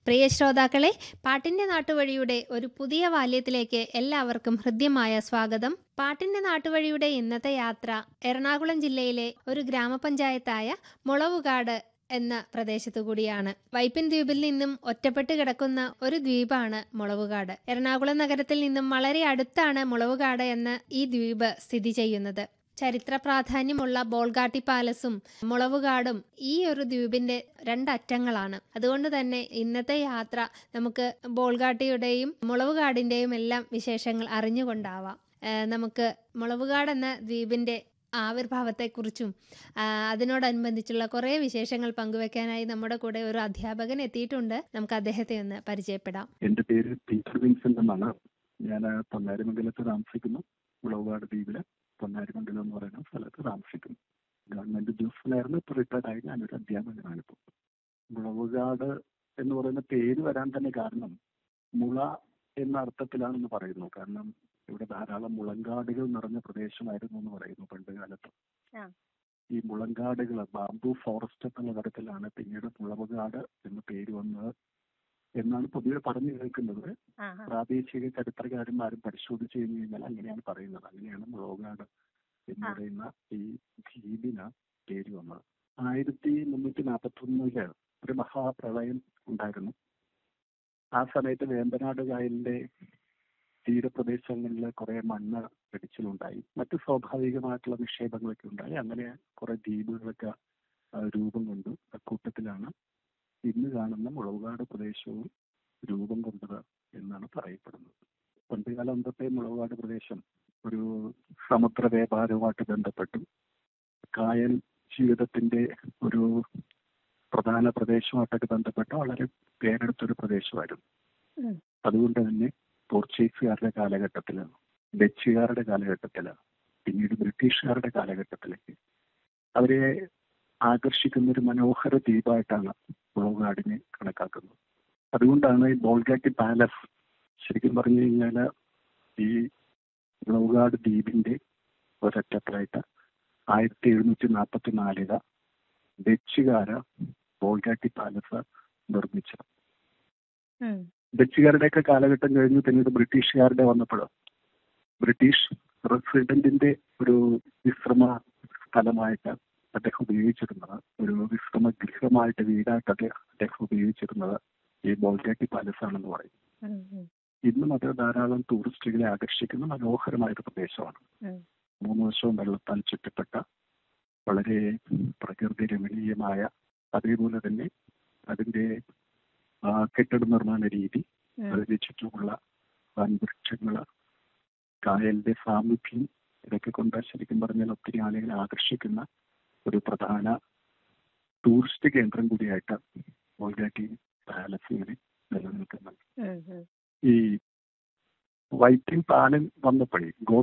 പ്രിയ ശ്രോതാക്കളെ പാട്ടിന്റെ നാട്ടുവഴിയുടെ ഒരു പുതിയ വാല്യത്തിലേക്ക് എല്ലാവർക്കും ഹൃദ്യമായ സ്വാഗതം പാട്ടിന്റെ നാട്ടുവഴിയുടെ ഇന്നത്തെ യാത്ര എറണാകുളം ജില്ലയിലെ ഒരു ഗ്രാമപഞ്ചായത്തായ മുളവുകാട് എന്ന പ്രദേശത്തു കൂടിയാണ് വൈപ്പിൻ ദ്വീപിൽ നിന്നും ഒറ്റപ്പെട്ട് കിടക്കുന്ന ഒരു ദ്വീപാണ് മുളവുകാട് എറണാകുളം നഗരത്തിൽ നിന്നും വളരെ അടുത്താണ് മുളവുകാട് എന്ന ഈ ദ്വീപ് സ്ഥിതി ചെയ്യുന്നത് ചരിത്ര പ്രാധാന്യമുള്ള ബോൾഗാട്ടി പാലസും മുളവുകാടും ഈ ഒരു ദ്വീപിന്റെ രണ്ടറ്റങ്ങളാണ് അതുകൊണ്ട് തന്നെ ഇന്നത്തെ യാത്ര നമുക്ക് ബോൾഗാട്ടിയുടെയും മുളവുകാടിന്റെയും എല്ലാം വിശേഷങ്ങൾ അറിഞ്ഞുകൊണ്ടാവാം ഏഹ് നമുക്ക് മുളവുകാട് എന്ന ദ്വീപിന്റെ ആവിർഭാവത്തെക്കുറിച്ചും ആ, അതിനോടനുബന്ധിച്ചുള്ള കുറേ വിശേഷങ്ങൾ പങ്കുവെക്കാനായി നമ്മുടെ കൂടെ ഒരു അധ്യാപകൻ എത്തിയിട്ടുണ്ട് നമുക്ക് അദ്ദേഹത്തെ ഒന്ന് പരിചയപ്പെടാം എന്റെ പേര് പീറ്റർ വിൻസെന്റ് എന്നാണ് ഞാൻ പൊന്നാരിമംഗലത്ത് താമസിക്കുന്നു മുളവുകാട് ദ്വീപില് പൊന്നാരിമംഗലം എന്ന് പറയുന്ന സ്ഥലത്ത് താമസിക്കുന്നു ഗവൺമെന്റ് ഉദ്യോഗസ്ഥനായിരുന്നു ഇപ്പൊ റിട്ടയർഡ് ആയി ഞാനൊരു അധ്യാപകനാണ് ഇപ്പോൾ മുളവുകാട് എന്ന് പറയുന്ന പേര് വരാൻ തന്നെ കാരണം മുള എന്ന അർത്ഥത്തിലാണെന്ന് പറയുന്നു കാരണം ഇവിടെ ധാരാളം മുളങ്കാടുകൾ നിറഞ്ഞ പ്രദേശമായിരുന്നു എന്ന് പറയുന്നു പണ്ട് കാലത്ത് ആ. ഈ മുളങ്കാടുകൾ ബാംബു ഫോറസ്റ്റ് എന്നുള്ള തരത്തിലാണ് പിന്നീട് മുളവുകാട് എന്ന് പേര് വന്നത് എന്നാണ് പൊതുവെ പറഞ്ഞു കേൾക്കുന്നത് ആഹാ. പ്രാദേശിക ചരിത്രകാരന്മാരും പരിശോധിച്ചു കഴിഞ്ഞു കഴിഞ്ഞാൽ അങ്ങനെയാണ് പറയുന്നത് അങ്ങനെയാണ് മുളവുകാട് എന്ന് ആ. പറയുന്ന ഈ ദ്വീപിന് പേര് വന്നത് ആയിരത്തി മുന്നൂറ്റി നാൽപ്പത്തി ഒന്നില് ഒരു മഹാപ്രളയം ഉണ്ടായിരുന്നു ആ സമയത്ത് വേമ്പനാട് കായലിന്റെ തീരപ്രദേശങ്ങളിൽ കുറെ മണ്ണ് പിടിച്ചിലുണ്ടായി മറ്റു സ്വാഭാവികമായിട്ടുള്ള നിക്ഷേപങ്ങളൊക്കെ ഉണ്ടായി അങ്ങനെ കുറെ ദ്വീപുകളൊക്കെ ആ, രൂപം കൊണ്ടു അക്കൂട്ടത്തിലാണ് ഇന്ന് കാണുന്ന മുളവുകാട് പ്രദേശവും രൂപം കൊണ്ടത് എന്നാണ് പറയപ്പെടുന്നത് പണ്ടുകാലം തൊട്ടേ മുളവുകാട് പ്രദേശം ഒരു സമുദ്ര വ്യാപാരവുമായിട്ട് ബന്ധപ്പെട്ടു കായൽ ജീവിതത്തിന്റെ ഒരു പ്രധാന പ്രദേശമായിട്ടൊക്കെ ബന്ധപ്പെട്ട് വളരെ പേരെടുത്തൊരു പ്രദേശമായിരുന്നു ഉം. അതുകൊണ്ട് തന്നെ പോർച്ചുഗീസുകാരുടെ കാലഘട്ടത്തിൽ ഡച്ചുകാരുടെ കാലഘട്ടത്തിൽ പിന്നീട് ബ്രിട്ടീഷുകാരുടെ കാലഘട്ടത്തിലേക്ക് അവരെ ആകർഷിക്കുന്ന ഒരു മനോഹര ദ്വീപായിട്ടാണ് മുളവുകാടിനെ കണക്കാക്കുന്നത് അതുകൊണ്ടാണ് ഈ ബോൾഗാട്ടി പാലസ് ശരിക്കും പറഞ്ഞു കഴിഞ്ഞാൽ ഈ മുളവുകാട് ദ്വീപിന്റെ ഒരറ്റത്തായിട്ട് ആയിരത്തി എഴുന്നൂറ്റി നാൽപ്പത്തി നാലില് ഡച്ചുകാര് ബോൾഗാട്ടി പാലസ് നിർമ്മിച്ചത് ഉം. ഡച്ചുകാരുടെയൊക്കെ കാലഘട്ടം കഴിഞ്ഞ് പിന്നീട് ബ്രിട്ടീഷുകാരുടെ വന്നപ്പോൾ ബ്രിട്ടീഷ് റെസിഡന്റിന്റെ ഒരു വിശ്രമ സ്ഥലമായിട്ട് അദ്ദേഹം ഉപയോഗിച്ചിരുന്നത് ഒരു വിശ്രമ ഗൃഹമായിട്ട് വീടായിട്ട് അദ്ദേഹം അദ്ദേഹം ഉപയോഗിച്ചിരുന്നത് ഈ ബോൾഗാട്ടി പാലസ് ആണെന്ന് പറയും ഉം. ഉം. ഇന്നും അത് ധാരാളം ടൂറിസ്റ്റുകളെ ആകർഷിക്കുന്ന മനോഹരമായ ഒരു പ്രദേശമാണ് ഉം. മൂന്ന് വശവും വെള്ളത്താൽ ചുറ്റപ്പെട്ട വളരെ പ്രകൃതി രമണീയമായ അതേപോലെ തന്നെ അതിന്റെ ആ, കെട്ടിട നിർമ്മാണ രീതി ഉം. അതിന് ചുറ്റുമുള്ള വൻവൃക്ഷങ്ങള് കായലിന്റെ സാമീപ്യം ഇതൊക്കെ കൊണ്ട് ശരിക്കും പറഞ്ഞാൽ ഒത്തിരി ആളുകളെ ആകർഷിക്കുന്ന ഒരു പ്രധാന ടൂറിസ്റ്റ് കേന്ദ്രം കൂടിയായിട്ട് ഓൾഗാട്ടി പാലസ് ഇങ്ങനെ നിലനിൽക്കുന്നുണ്ട് ഉം. ഉം. ഈ വൈറ്റിൻ പാലം വന്നപ്പോഴേ ഗോ